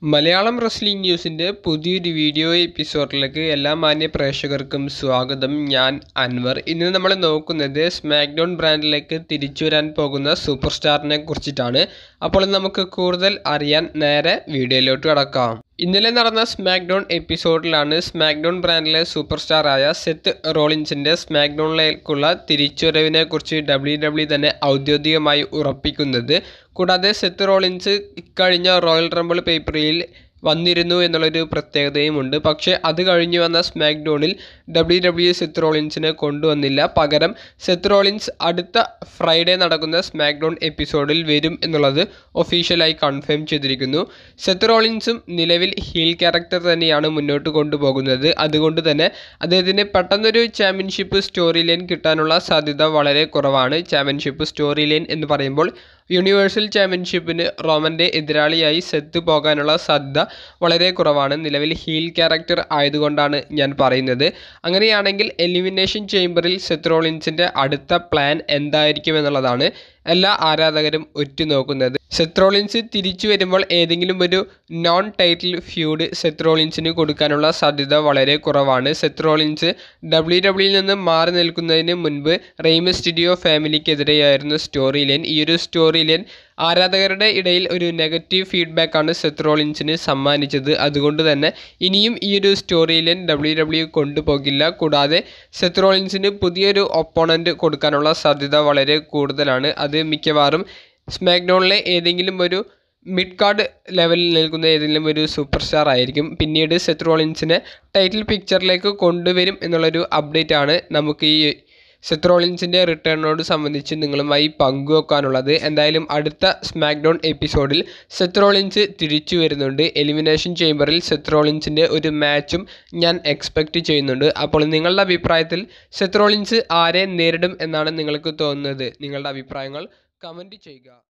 Malayalam wrestling ന്യൂസിൻ്റെ പുതിയൊരു video എപ്പിസോഡിലേക്ക് എല്ലാ മാന്യ പ്രേക്ഷകർക്കും സ്വാഗതം ഞാൻ അൻവർ ഇന്ന് നമ്മൾ നോക്കുന്നത് സ്മാക്ക് ഡൗൺ ബ്രാൻഡിലേക്ക് തിരിച്ചു വരാൻ പോകുന്ന സൂപ്പർ സ്റ്റാറിനെ കുറിച്ചിട്ടാണ് അപ്പോൾ നമുക്ക് കൂടുതൽ അറിയാൻ നേരെ വീഡിയോയിലോട്ട് കടക്കാം ഇന്നലെ നടന്ന സ്മാക്ക് ഡൗൺ എപ്പിസോഡിലാണ് സ്മാക്ക് ഡൗൺ ബ്രാൻഡിലെ സൂപ്പർ സ്റ്റാറായ സെത്ത് റോളിൻസിൻ്റെ സ്മാക്ക് ഡൗണിലേക്കുള്ള തിരിച്ചുവരവിനെ കുറിച്ച് ഡബ്ല്യു ഡബ്ല്യു തന്നെ ഔദ്യോഗികമായി ഉറപ്പിക്കുന്നത് കൂടാതെ സെത്ത് റോളിൻസ് ഇക്കഴിഞ്ഞ റോയൽ റംബിൾ പേപ്പറിൽ വന്നിരുന്നു എന്നുള്ളൊരു പ്രത്യേകതയുമുണ്ട് പക്ഷേ അത് കഴിഞ്ഞ് വന്ന സ്മാക്ക് ഡൗണിൽ ഡബ്ല്യു ഡബ്ല്യു സെത്ത് റോളിൻസിനെ കൊണ്ടുവന്നില്ല പകരം സെത്ത് റോളിൻസ് അടുത്ത ഫ്രൈഡേ നടക്കുന്ന സ്മാക്ക് ഡൗൺ എപ്പിസോഡിൽ വരും എന്നുള്ളത് ഒഫീഷ്യലായി കൺഫേം ചെയ്തിരിക്കുന്നു സെത്ത് റോളിൻസും നിലവിൽ ഹീൽ ക്യാരക്ടർ തന്നെയാണ് മുന്നോട്ട് കൊണ്ടുപോകുന്നത് അതുകൊണ്ട് തന്നെ അദ്ദേഹത്തിന് പെട്ടെന്നൊരു ചാമ്പ്യൻഷിപ്പ് സ്റ്റോറി ലൈൻ കിട്ടാനുള്ള സാധ്യത വളരെ കുറവാണ് ചാമ്പ്യൻഷിപ്പ് സ്റ്റോറി ലൈൻ എന്ന് പറയുമ്പോൾ യൂണിവേഴ്സൽ ചാമ്പ്യൻഷിപ്പിന് റോമൻ്റെ എതിരാളിയായി സെത്ത് പോകാനുള്ള സാധ്യത വളരെ കുറവാണ് നിലവിൽ ഹീൽ ക്യാരക്ടർ ആയതുകൊണ്ടാണ് ഞാൻ പറയുന്നത് അങ്ങനെയാണെങ്കിൽ എലിമിനേഷൻ ചേംബറിൽ സെത്ത് റോളിൻസിൻ്റെ അടുത്ത പ്ലാൻ എന്തായിരിക്കും എന്നുള്ളതാണ് എല്ലാ ആരാധകരും ഉറ്റുനോക്കുന്നത് സെത്രോളിൻസ് തിരിച്ചു വരുമ്പോൾ ഏതെങ്കിലും ഒരു നോൺ ടൈറ്റിൽ ഫ്യൂഡ് സെത്രോളിൻസിന് കൊടുക്കാനുള്ള സാധ്യത വളരെ കുറവാണ് സെത്രോളിൻസ് ഡബ്ല്യു ഡബ്ല്യുയിൽ നിന്ന് മാറി നിൽക്കുന്നതിന് മുൻപ് റെയ്മ സ്റ്റുഡിയോ ഫാമിലിക്കെതിരെയായിരുന്നു സ്റ്റോറി ലൈൻ ഈ ഒരു സ്റ്റോറി ലൈൻ ആരാധകരുടെ ഇടയിൽ ഒരു നെഗറ്റീവ് ഫീഡ്ബാക്കാണ് സെത്രോളിൻസിന് സമ്മാനിച്ചത് അതുകൊണ്ട് തന്നെ ഇനിയും ഈ ഒരു സ്റ്റോറി ലൈൻ ഡബ്ല്യു ഡബ്ല്യു കൊണ്ടുപോകില്ല കൂടാതെ സെത്രോളിൻസിന് പുതിയൊരു ഒപ്പോണൻറ്റ് കൊടുക്കാനുള്ള സാധ്യത വളരെ കൂടുതലാണ് അത് മിക്കവാറും സ്മാക്ഡൗണിലെ ഏതെങ്കിലും ഒരു മിഡ് കാർഡ് ലെവലിൽ നിൽക്കുന്ന ഏതെങ്കിലും ഒരു സൂപ്പർ സ്റ്റാർ ആയിരിക്കും പിന്നീട് സെത്ത് റോളിൻസിനെ ടൈറ്റിൽ പിക്ചറിലേക്ക് കൊണ്ടുവരും എന്നുള്ളൊരു അപ്ഡേറ്റ് ആണ് നമുക്ക് ഈ സെത്ത് റോളിൻസിൻ്റെ റിട്ടേണിനോട് സംബന്ധിച്ച് നിങ്ങളുമായി പങ്കുവെക്കാനുള്ളത് എന്തായാലും അടുത്ത സ്മാക്ക് ഡൗൺ എപ്പിസോഡിൽ സെത്ത് റോളിൻസ് തിരിച്ചു വരുന്നുണ്ട് എലിമിനേഷൻ ചേംബറിൽ സെത്ത് റോളിൻസിൻ്റെ ഒരു മാച്ചും ഞാൻ എക്സ്പെക്റ്റ് ചെയ്യുന്നുണ്ട് അപ്പോൾ നിങ്ങളുടെ അഭിപ്രായത്തിൽ സെത്ത് റോളിൻസ് ആരെ നേരിടും എന്നാണ് നിങ്ങൾക്ക് തോന്നുന്നത് നിങ്ങളുടെ അഭിപ്രായങ്ങൾ കമൻറ്റ് ചെയ്യുക